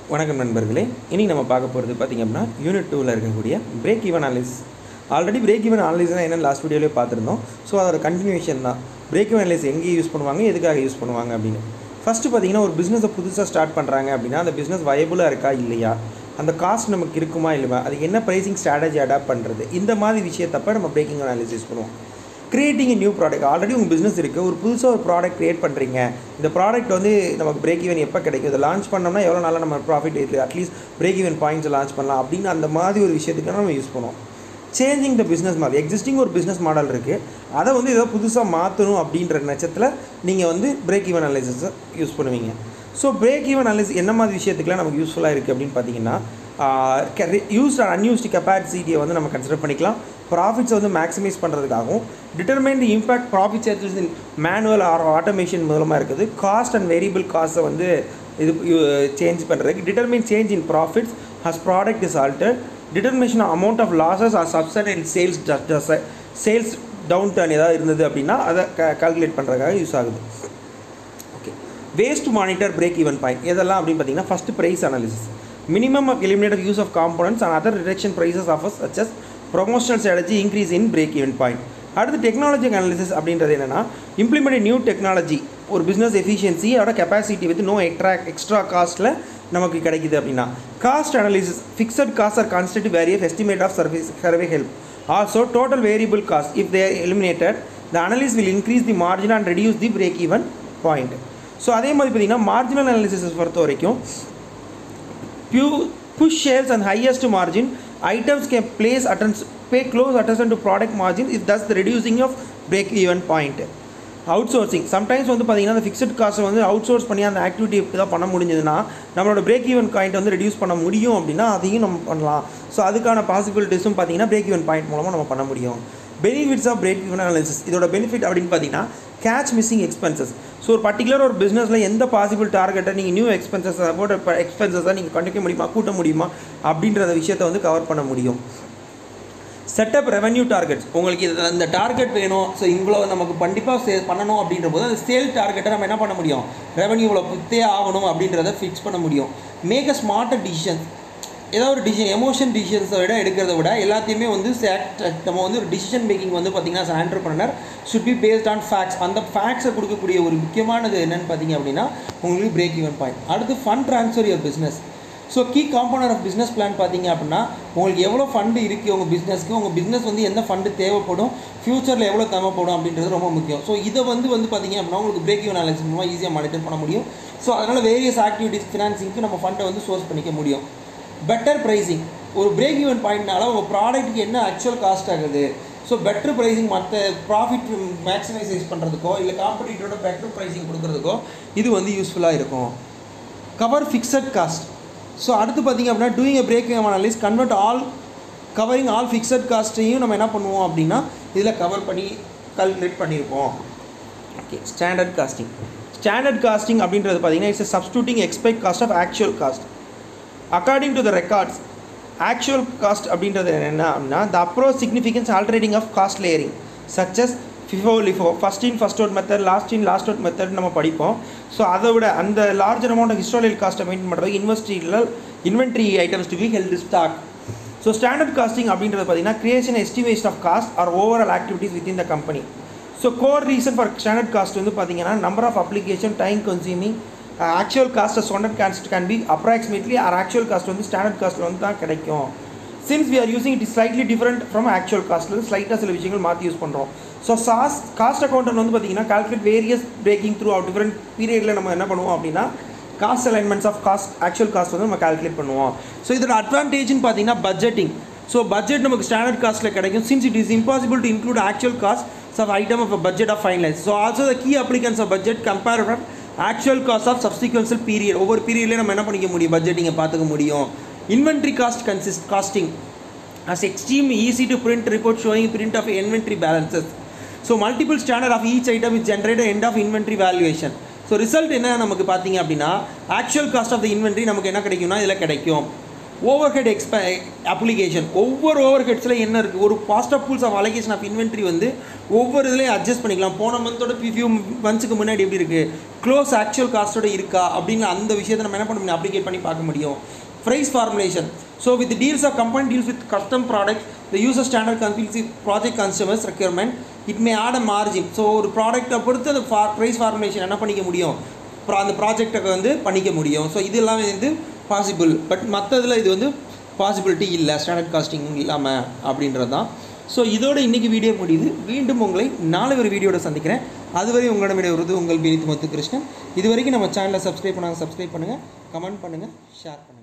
வணக்கம் நண்பர்களே இனி நம்ம பார்க்க போகிறது பார்த்திங்க அப்படின்னா யூனிட் டூவில் இருக்கக்கூடிய break even analysis already break even அனலிஸ்னால் என்னென்னு லாஸ்ட் வீடியோலேயே பார்த்துருந்தோம் ஸோ அதோட கண்டினியூஷன் தான் பிரேக் ஈவன் அனலிஸ் எங்கே யூஸ் பண்ணுவாங்க எதுக்காக யூஸ் பண்ணுவாங்க அப்படின்னு ஃபஸ்ட்டு பார்த்தீங்கன்னா ஒரு பிஸ்னஸை புதுசாக ஸ்டார்ட் பண்ணுறாங்க அப்படின்னா அந்த பிஸ்னஸ் வயபுளாக இருக்கா இல்லையா அந்த காஸ்ட் நமக்கு இருக்குமா இல்லையா அது என்ன ப்ரைசிங் ஸ்ட்ராட்டஜி அடாப்ட் பண்ணுறது இந்த மாதிரி விஷயத்தப்ப நம்ம பிரேக்கிங் அனாலிஸ் யூஸ் பண்ணுவோம் கிரியேட்டிங் நியூ ப்ராடக்ட் ஆல்ரெடி உங்கள் பிஸ்னஸ் இருக்குது ஒரு புதுசாக ஒரு ப்ராடக்ட் க்ரியேட் பண்ணுறீங்க இந்த ப்ராடக்ட் வந்து நமக்கு பிரேக் ஈவன் எப்போ கிடைக்கும் இதை லான்ச் பண்ணோம்னா எவ்வளோ நாளாக நம்ம ப்ராஃபிட் இருக்குது at least break even points launch பண்ணலாம் அப்படின்னு அந்த மாதிரி ஒரு விஷயத்துக்கு நம்ம யூஸ் பண்ணுவோம் changing the business model existing ஒரு பிஸ்னஸ் மாடல் இருக்குது அதை வந்து ஏதோ புதுசாக மாற்றணும் அப்படின்ற நட்சத்தில் நீங்கள் வந்து பிரேக் ஈவன் அனலைசஸை யூஸ் பண்ணுவீங்க ஸோ பிரேக் ஈவன் அனலைஸ் என்ன மாதிரி விஷயத்துக்குலாம் நமக்கு யூஸ்ஃபுல்லாக இருக்குது அப்படின்னு பார்த்தீங்கன்னா யூஸ்ட் அண்ட் அன்யூஸ்டு கெப்பாசிட்டியை வந்து நம்ம கன்சிடர் பண்ணிக்கலாம் ப்ராஃபிட்ஸை வந்து மேக்ஸிமைஸ் பண்ணுறதுக்காகவும் determine the impact profit changes in manual or automation மூலமாக இருக்குது காஸ்ட் அண்ட் வேரியபிள் காஸ்ட்டை வந்து இது சேஞ்ச் பண்ணுறதுக்கு determine change in profits has product is alter determination amount of losses or subset in sales sales downturn ஏதாவது இருந்தது அப்படின்னா அதை க கால்குலேட் பண்ணுறதுக்காக யூஸ் ஆகுது okay waste monitor break even point இதெல்லாம் அப்படின்னு பார்த்தீங்கன்னா first price analysis minimum of eliminated use of components and other reduction prices of such as promotional strategy increase in break even point அடுத்து technology analysis அப்படின்றது என்னென்னா implement new technology ஒரு business efficiency அதோட capacity with no extra extra காஸ்ட்டில் நமக்கு கிடைக்குது அப்படின்னா cost analysis fixed cost or constant various estimate of service survey help also total variable cost if there eliminated the analysis will increase the margin and reduce the break even point so அதே மாதிரி பார்த்தீங்கன்னா marginal analysis பொறுத்த வரைக்கும் few push shares and highest margin items can place attention pay close attention to product margin is thus the reducing of break even point outsourcing sometimes வந்து பார்த்தீங்கன்னா அந்த fixed காஸ்ட்டை வந்து அவுட் சோர்ஸ் பண்ணி அந்த activity தான் பண்ண முடிஞ்சதுன்னா நம்மளோட பிரேக் ஈவன் பாயிண்ட் வந்து ரெடியூஸ் பண்ண முடியும் அப்படின்னா அதையும் நம்ம பண்ணலாம் ஸோ அதுக்கான பாசிபிலிட்டிஸும் பார்த்தீங்கன்னா பிரேக் ஈவன் பாயிண்ட் மூலமாக நம்ம பண்ண முடியும் benefits of break even analysis இதோட பெனிஃபிட் அப்படின்னு பார்த்தீங்கன்னா கேட்ச் மிஸ்ஸிங் எக்ஸ்பென்சஸ் ஸோ ஒரு பர்டிகுலர் ஒரு பிஸ்னஸில் எந்த பாசிபிள் டார்கெட்டை நீங்கள் நியூ எக்ஸ்பென்சஸ் அபவுட் எக்ஸ்பென்சஸை நீங்கள் கண்டிக்க முடியுமா கூட்ட முடியுமா அப்படின்ற விஷயத்தை வந்து கவர் பண்ண முடியும் செட்டப் ரெவன்யூ டார்கெட்ஸ் உங்களுக்கு இது இந்த டார்கெட் வேணும் ஸோ இவ்வளோ நமக்கு கண்டிப்பாக சே பண்ணணும் அப்படின்ற போது அந்த சேல் டார்கெட்டை நம்ம என்ன பண்ண முடியும் ரெவன்யூ இவ்வளோ குத்தே ஆகணும் அப்படின்றத ஃபிக்ஸ் பண்ண முடியும் மேக் அ ஸ்மார்ட்டர் டிசிஷன்ஸ் ஏதாவது ஒரு டிசிஷன் எமோஷன் டிசிஷன்ஸை விட எடுக்கிறத விட எல்லாத்தையுமே வந்து நம்ம வந்து ஒரு டிசிஷன் மேக்கிங் வந்து பார்த்திங்கன்னா entrepreneur should be based on facts அந்த ஃபேக்ட்ஸை கொடுக்கக்கூடிய ஒரு முக்கியமானது என்னென்னு பார்த்தீங்க அப்படின்னா உங்களுக்கு பிரேக் ஈவன் பாயிண்ட் அடுத்து fund transfer your business so key component of business plan பார்த்தீங்க அப்படின்னா உங்களுக்கு எவ்வளோ ஃபண்டு இருக்குது உங்கள் பிஸ்னஸ்க்கு உங்கள் பிஸ்னஸ் வந்து எந்த ஃபண்டு தேவைப்படும் ஃப்யூச்சரில் எவ்வளோ தேவைப்படும் அப்படின்றது ரொம்ப முக்கியம் ஸோ இதை வந்து வந்து பார்த்தீங்க அப்படின்னா உங்களுக்கு பிரேக் ஈவன் அனாலிசிஸ் மூலமாக ஈஸியாக மானிட்டர் பண்ண முடியும் ஸோ அதனால் வேரியஸ் ஆக்டிவிட்டிஸ் ஃபினான்சிங்க்கு நம்ம ஃபண்டை வந்து சோர்ஸ் பண்ணிக்க முடியும் பெட்டர் ப்ரைஸிங் ஒரு பிரேக் ஈவன் பாயிண்ட்னால உங்கள் ப்ராடக்ட்டுக்கு என்ன ஆக்சுவல் காஸ்ட் ஆகுது ஸோ பெட்டர் ப்ரைஸிங் மற்ற ப்ராஃபிட் மேக்ஸிமைசைஸ் பண்ணுறதுக்கோ இல்லை காம்படிட்டரோட பெட்டர் ப்ரைஸிங் கொடுக்குறதுக்கோ இது வந்து யூஸ்ஃபுல்லாக இருக்கும் கவர் ஃபிக்ஸட் காஸ்ட் ஸோ அடுத்து பார்த்திங்க அப்படின்னா doing a break analysis convert all covering all fixed காஸ்ட்டையும் நம்ம என்ன பண்ணுவோம் அப்படின்னா இதில் கவர் பண்ணி கால்குலேட் பண்ணியிருப்போம் okay standard costing standard costing அப்படின்றது பார்த்தீங்கன்னா it's substituting expect cost of actual cost according to the records actual cost அப்படின்றது என்ன அப்படின்னா the approach significance altering of cost layering such as FIFO LIFO first in first out method last in last out method நம்ம படிப்போம் so அதை விட அந்த larger amount of ஹிஸ்டாரியல் காஸ்ட்டை maintain பண்ணுறது இன்வெஸ்டியில் inventory items to be held stock so standard costing அப்படின்றது பார்த்தீங்கன்னா creation estimation of cost or overall activities within the company so core reason for standard cost வந்து பார்த்தீங்கன்னா number of application time consuming actual cost standard cost can be approximately or actual cost வந்து standard காஸ்ட்டில் வந்து தான் கிடைக்கும் since we are using it is slightly different from actual காஸ்ட்லேருந்து ஸ்லைட்டாக சில விஷயங்கள் மாற்றி யூஸ் பண்ணுறோம் ஸோ சாஸ் காஸ்ட் அக்கௌண்ட் வந்து பார்த்தீங்கன்னா calculate various breaking through out different பீரியடில் நம்ம என்ன பண்ணுவோம் அப்படின்னா cost alignments of cost actual cost வந்து நம்ம கால்குலேட் பண்ணுவோம் ஸோ இதோட அட்வான்டேஜ்னு பார்த்தீங்கன்னா பட்ஜெட்டிங் ஸோ பட்ஜெட் நமக்கு ஸ்டாண்டர்ட் காஸ்ட்டில் கிடைக்கும் since it is impossible to include actual cost of item of budget of finalise so also the key applications of budget compare from actual cost of subsequential period ஒவ்வொரு பீரியட்லேயும் நம்ம என்ன பண்ணிக்க முடியும் பட்ஜெட்டிங்கை பார்த்துக்க முடியும் inventory cost consist costing as extremely easy to print report showing print of inventory balances. So multiple standard of each item is generated end of inventory valuation. So result என்ன நமக்கு பார்த்தீங்க அப்படின்னா actual cost of the inventory நமக்கு என்ன கிடைக்கும்னா இதில் கிடைக்கும் overhead எக்ஸ்ப அப்ளிகேஷன் ஒவ்வொரு ஓவர் ஹெட்ஸில் என்ன இருக்குது ஒரு past of pools of allocation of inventory வந்து ஒவ்வொரு இதுலேயும் அட்ஜஸ்ட் பண்ணிக்கலாம் போன மந்தோட ஃபியூ மந்த்ஸுக்கு முன்னாடி எப்படி இருக்குது க்ளோஸ் ஆக்சுவல் காஸ்ட்டோட இருக்கா அப்படின்னு அந்த விஷயத்தை நம்ம என்ன பண்ண முடியும் அப்ளிகேட் பண்ணி பார்க்க முடியும் price formulation so with deals of company deals with custom product the user standard conflicts with project consumers requirement it may add a margin so ஒரு ப்ராடக்ட்டை பொறுத்து அந்த ஃபா ப்ரைஸ் ஃபார்முலேஷன் என்ன பண்ணிக்க முடியும் அப்புறம் அந்த ப்ராஜெக்டை வந்து பண்ணிக்க முடியும் ஸோ இது எல்லாமே வந்து பாசிபிள் பட் மற்றதில் இது வந்து பாசிபிலிட்டி இல்லை ஸ்டாண்டர்ட் காஸ்டிங் இல்லாமல் அப்படின்றது தான் ஸோ இதோட இன்றைக்கி வீடியோ முடியுது மீண்டும் உங்களை நாளை ஒரு வீடியோட சந்திக்கிறேன் அதுவரை உங்களிடமிட வருது உங்கள் பீனித் முத்து கிருஷ்ணன் இது வரைக்கும் நம்ம சேனலை சப்ஸ்கிரைப் பண்ணாங்க சப்ஸ்கிரைப் பண்ணுங்கள் கமெண்ட் பண்ணுங்கள் ஷேர் பண்ணுங்கள்